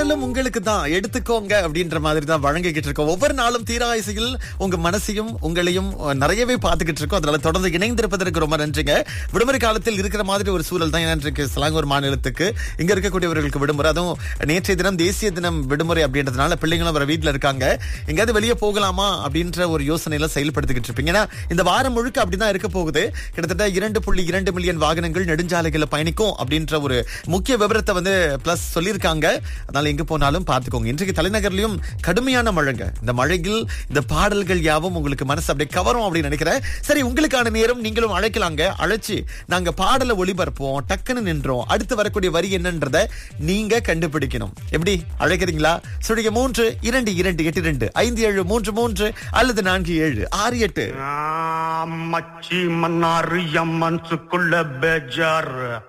நாளும் உங்களுக்கு தான் எடுத்துக்கோங்க அப்படின்ற மாதிரி தான் வழங்கிக்கிட்டு இருக்கோம் ஒவ்வொரு நாளும் தீராயசையில் உங்க மனசையும் உங்களையும் அஹ், நிறையவே பார்த்துக்கிட்டு இருக்கோம் அதனால தொடர்ந்து இணைந்திருப்பதற்கு ரொம்ப நன்றிங்க விடுமுறை காலத்தில் இருக்கிற மாதிரி ஒரு சூழல் தான் இன்றைக்கு சிலாங்கூர் மாநிலத்துக்கு இங்க இருக்கக்கூடியவர்களுக்கு விடுமுறை அதுவும் நேற்றைய தினம் தேசிய தினம் விடுமுறை அப்படின்றதுனால பிள்ளைங்களும் வர வீட்டுல இருக்காங்க எங்கேயாவது வெளியே போகலாமா அப்படின்ற ஒரு யோசனையில செயல்படுத்திக்கிட்டு இருப்பீங்க ஏன்னா இந்த வாரம் முழுக்க அப்படிதான் இருக்க போகுது கிட்டத்தட்ட இரண்டு புள்ளி இரண்டு மில்லியன் வாகனங்கள் நெடுஞ்சாலைகளை பயணிக்கும் அப்படின்ற ஒரு முக்கிய விவரத்தை வந்து பிளஸ் சொல்லியிருக்காங்க அதனால எங்க போனாலும் பார்த்துக்கோங்க இன்றைக்கு தலைநகர்லயும் கடுமையான மழைங்க இந்த மழையில் இந்த பாடல்கள் யாவும் உங்களுக்கு மனசு அப்படியே கவரும் அப்படின்னு நினைக்கிறேன் சரி உங்களுக்கான நேரம் நீங்களும் அழைக்கலாங்க அழைச்சு நாங்க பாடலை ஒளிபரப்போம் டக்குன்னு நின்றோம் அடுத்து வரக்கூடிய வரி என்னன்றத நீங்க கண்டுபிடிக்கணும் எப்படி அழைக்கிறீங்களா சுழிய மூன்று இரண்டு இரண்டு எட்டு இரண்டு ஐந்து ஏழு மூன்று மூன்று அல்லது நான்கு ஏழு ஆறு எட்டு ஆ, மச்சி மன்னாரு என் மனசுக்குள்ள பேஜார்